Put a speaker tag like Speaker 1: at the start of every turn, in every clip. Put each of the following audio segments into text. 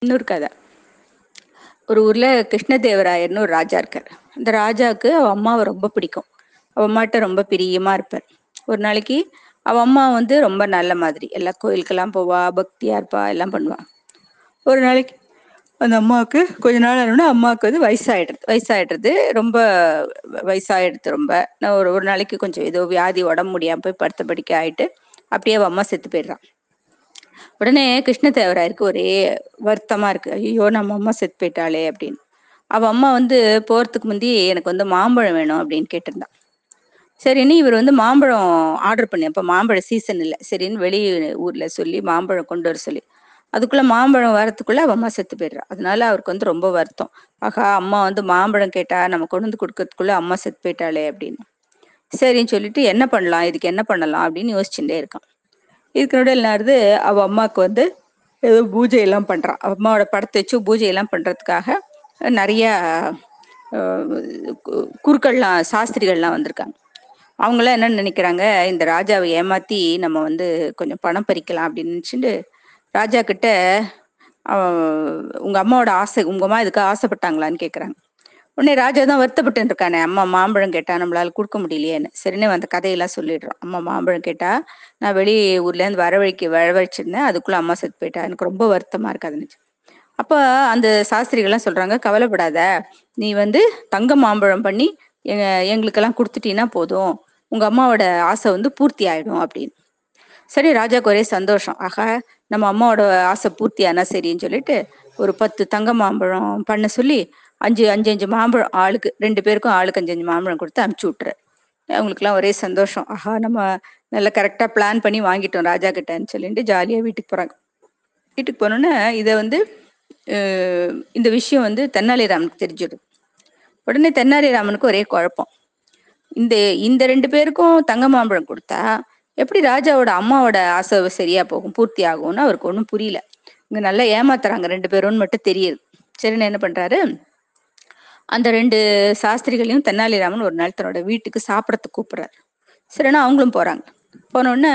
Speaker 1: இன்னொரு கதை ஒரு ஊர்ல கிருஷ்ணதேவராயர்னு ஒரு ராஜா இருக்கார் அந்த ராஜாவுக்கு அவ அம்மாவை ரொம்ப பிடிக்கும் அவ அம்மாட்ட ரொம்ப பிரியமா இருப்பார் ஒரு நாளைக்கு அவ அம்மா வந்து ரொம்ப நல்ல மாதிரி எல்லா கோயிலுக்கெல்லாம் போவா பக்தியா இருப்பா எல்லாம் பண்ணுவா ஒரு நாளைக்கு அந்த அம்மாவுக்கு கொஞ்ச நாள் ஆனோடனே அம்மாவுக்கு வந்து வயசாயிடுறது வயசாயிடுறது ரொம்ப வயசாயிடுது ரொம்ப நான் ஒரு ஒரு நாளைக்கு கொஞ்சம் ஏதோ வியாதி உடம்பு முடியாம போய் படுத்த படிக்க ஆயிட்டு அப்படியே அவ அம்மா செத்து போயிடுறான் உடனே கிருஷ்ணதேவராயருக்கு ஒரே வருத்தமா இருக்கு ஐயோ நம்ம அம்மா செத்து போயிட்டாளே அப்படின்னு அவ அம்மா வந்து போறதுக்கு முந்தி எனக்கு வந்து மாம்பழம் வேணும் அப்படின்னு கேட்டிருந்தான் சரின்னு இவர் வந்து மாம்பழம் ஆர்டர் பண்ணி அப்ப மாம்பழ சீசன் இல்லை சரின்னு வெளி ஊர்ல சொல்லி மாம்பழம் கொண்டு வர சொல்லி அதுக்குள்ள மாம்பழம் வரத்துக்குள்ள அவ அம்மா செத்து போயிடுறா அதனால அவருக்கு வந்து ரொம்ப வருத்தம் ஆகா அம்மா வந்து மாம்பழம் கேட்டா நம்ம கொண்டு வந்து கொடுக்கறதுக்குள்ள அம்மா செத்து போயிட்டாளே அப்படின்னு சரின்னு சொல்லிட்டு என்ன பண்ணலாம் இதுக்கு என்ன பண்ணலாம் அப்படின்னு யோசிச்சுட்டே இருக்கான் இதுக்கு நடுவில் என்னது அவ அம்மாவுக்கு வந்து ஏதோ பூஜை எல்லாம் பண்றான் அவ அம்மாவோட படத்தை வச்சு பூஜை எல்லாம் பண்றதுக்காக நிறைய குருக்கள்லாம் சாஸ்திரிகள்லாம் வந்திருக்காங்க அவங்களாம் என்ன நினைக்கிறாங்க இந்த ராஜாவை ஏமாத்தி நம்ம வந்து கொஞ்சம் பணம் பறிக்கலாம் அப்படின்னு நினைச்சுட்டு ராஜா கிட்ட உங்க அம்மாவோட ஆசை உங்க அம்மா இதுக்கு ஆசைப்பட்டாங்களான்னு கேக்குறாங்க உடனே ராஜா தான் வருத்தப்பட்டு இருக்கானே அம்மா மாம்பழம் கேட்டா நம்மளால கொடுக்க முடியலையேன்னு சரின்னு அந்த கதையெல்லாம் சொல்லிடுறோம் அம்மா மாம்பழம் கேட்டா நான் வெளி ஊர்ல இருந்து வரவழைக்கு வரவழைச்சிருந்தேன் அதுக்குள்ள அம்மா செத்து போயிட்டா எனக்கு ரொம்ப வருத்தமா இருக்கு அது அப்ப அந்த சாஸ்திரிகள்லாம் சொல்றாங்க கவலைப்படாத நீ வந்து தங்க மாம்பழம் பண்ணி எங்க எங்களுக்கெல்லாம் கொடுத்துட்டீங்கன்னா போதும் உங்க அம்மாவோட ஆசை வந்து பூர்த்தி ஆயிடும் அப்படின்னு சரி ராஜாக்கு ஒரே சந்தோஷம் ஆகா நம்ம அம்மாவோட ஆசை பூர்த்தி ஆனா சரின்னு சொல்லிட்டு ஒரு பத்து தங்க மாம்பழம் பண்ண சொல்லி அஞ்சு அஞ்சு அஞ்சு மாம்பழம் ஆளுக்கு ரெண்டு பேருக்கும் ஆளுக்கு அஞ்சு அஞ்சு மாம்பழம் கொடுத்து அனுப்பிச்சு விட்டுரு அவங்களுக்குலாம் ஒரே சந்தோஷம் ஆஹா நம்ம நல்லா கரெக்டா பிளான் பண்ணி வாங்கிட்டோம் ராஜா கிட்டன்னு சொல்லிட்டு ஜாலியா வீட்டுக்கு போறாங்க வீட்டுக்கு போனோன்னே இதை வந்து இந்த விஷயம் வந்து தென்னாலிராமனுக்கு தெரிஞ்சிடும் உடனே தென்னாலிராமனுக்கு ஒரே குழப்பம் இந்த இந்த ரெண்டு பேருக்கும் தங்க மாம்பழம் கொடுத்தா எப்படி ராஜாவோட அம்மாவோட ஆசை சரியா போகும் பூர்த்தி ஆகும்னு அவருக்கு ஒன்றும் புரியல இங்க நல்லா ஏமாத்துறாங்க ரெண்டு பேரும்னு மட்டும் தெரியுது சரின்னு என்ன பண்றாரு அந்த ரெண்டு சாஸ்திரிகளையும் தென்னாலிராமன் ஒரு நாள் தன்னோட வீட்டுக்கு சாப்பிடறதுக்கு கூப்பிடுறாரு சரின்னா அவங்களும் போறாங்க போனோடனே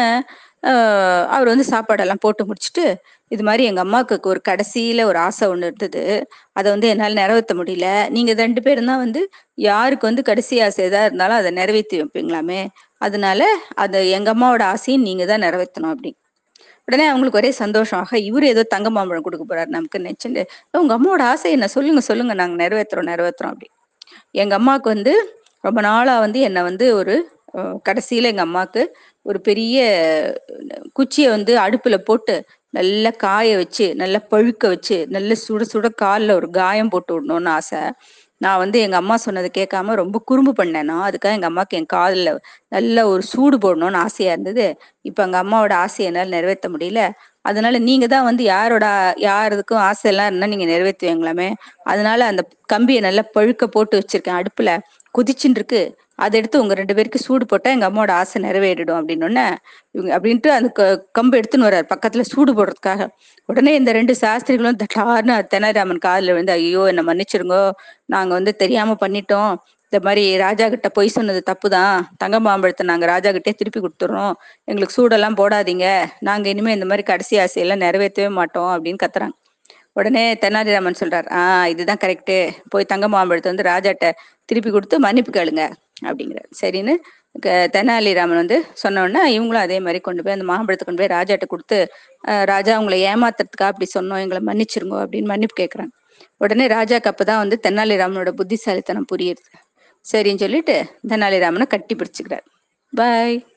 Speaker 1: அவர் வந்து சாப்பாடெல்லாம் போட்டு முடிச்சுட்டு இது மாதிரி எங்க அம்மாவுக்கு ஒரு கடைசியில ஒரு ஆசை ஒண்ணு இருந்தது அதை வந்து என்னால் நிறைவேற்ற முடியல நீங்க ரெண்டு பேரும் தான் வந்து யாருக்கு வந்து கடைசி ஆசை எதா இருந்தாலும் அதை நிறைவேற்றி வைப்பீங்களாமே அதனால அதை எங்க அம்மாவோட ஆசையும் நீங்க தான் நிறைவேற்றணும் அப்படி உடனே அவங்களுக்கு ஒரே சந்தோஷம் ஆக இவரு ஏதோ தங்க மாம்பழம் கொடுக்க போறாரு நமக்கு நினைச்சுட்டு உங்க அம்மாவோட ஆசை என்ன சொல்லுங்க சொல்லுங்க நாங்க நிறைவேற்றுறோம் நிறைவேற்றுறோம் அப்படி எங்க அம்மாவுக்கு வந்து ரொம்ப நாளா வந்து என்னை வந்து ஒரு கடைசியில எங்க அம்மாவுக்கு ஒரு பெரிய குச்சியை வந்து அடுப்புல போட்டு நல்லா காய வச்சு நல்லா பழுக்க வச்சு நல்ல சுட சுட காலில் ஒரு காயம் போட்டு விடணும்னு ஆசை நான் வந்து எங்க அம்மா சொன்னதை கேட்காம ரொம்ப குறும்பு பண்ணேனா அதுக்காக எங்க அம்மாவுக்கு என் காலில் நல்ல ஒரு சூடு போடணும்னு ஆசையா இருந்தது இப்ப எங்க அம்மாவோட ஆசையை என்னால் நிறைவேற்ற முடியல அதனால நீங்க தான் வந்து யாரோட யாருக்கும் ஆசை எல்லாம் இருந்தா நீங்க நிறைவேற்றுவீங்களாமே அதனால அந்த கம்பியை நல்லா பழுக்க போட்டு வச்சிருக்கேன் அடுப்புல குதிச்சுட்டு இருக்கு அதை எடுத்து உங்க ரெண்டு பேருக்கு சூடு போட்டா எங்க அம்மாவோட ஆசை நிறைவேறிடும் அப்படின்னு இவங்க அப்படின்ட்டு அந்த கம்பு எடுத்துன்னு வர்றாரு பக்கத்துல சூடு போடுறதுக்காக உடனே இந்த ரெண்டு சாஸ்திரிகளும் தட்டார்னு தெனாலிராமன் காலில் வந்து ஐயோ என்ன மன்னிச்சிருங்கோ நாங்க வந்து தெரியாம பண்ணிட்டோம் இந்த மாதிரி ராஜா கிட்ட பொய் சொன்னது தப்பு தான் தங்க மாம்பழத்தை நாங்க ராஜா கிட்டே திருப்பி கொடுத்துறோம் எங்களுக்கு சூடெல்லாம் போடாதீங்க நாங்க இனிமே இந்த மாதிரி கடைசி ஆசையெல்லாம் நிறைவேற்றவே மாட்டோம் அப்படின்னு கத்துறாங்க உடனே தெனாலிராமன் சொல்றாரு ஆஹ் இதுதான் கரெக்டு போய் தங்க மாம்பழத்தை வந்து ராஜாட்ட திருப்பி கொடுத்து மன்னிப்பு கேளுங்க அப்படிங்கிறார் சரின்னு தெனாலிராமன் வந்து சொன்னோடனே இவங்களும் அதே மாதிரி கொண்டு போய் அந்த மாம்பழத்தை கொண்டு போய் ராஜாட்ட கொடுத்து ராஜா உங்களை ஏமாத்துறதுக்கா அப்படி சொன்னோம் எங்களை மன்னிச்சிருங்க அப்படின்னு மன்னிப்பு கேட்குறாங்க உடனே ராஜாக்கு அப்பதான் வந்து தெனாலிராமனோட புத்திசாலித்தனம் புரியுது சரின்னு சொல்லிட்டு தெனாலிராமனை கட்டி பிடிச்சுக்கிறார் பாய்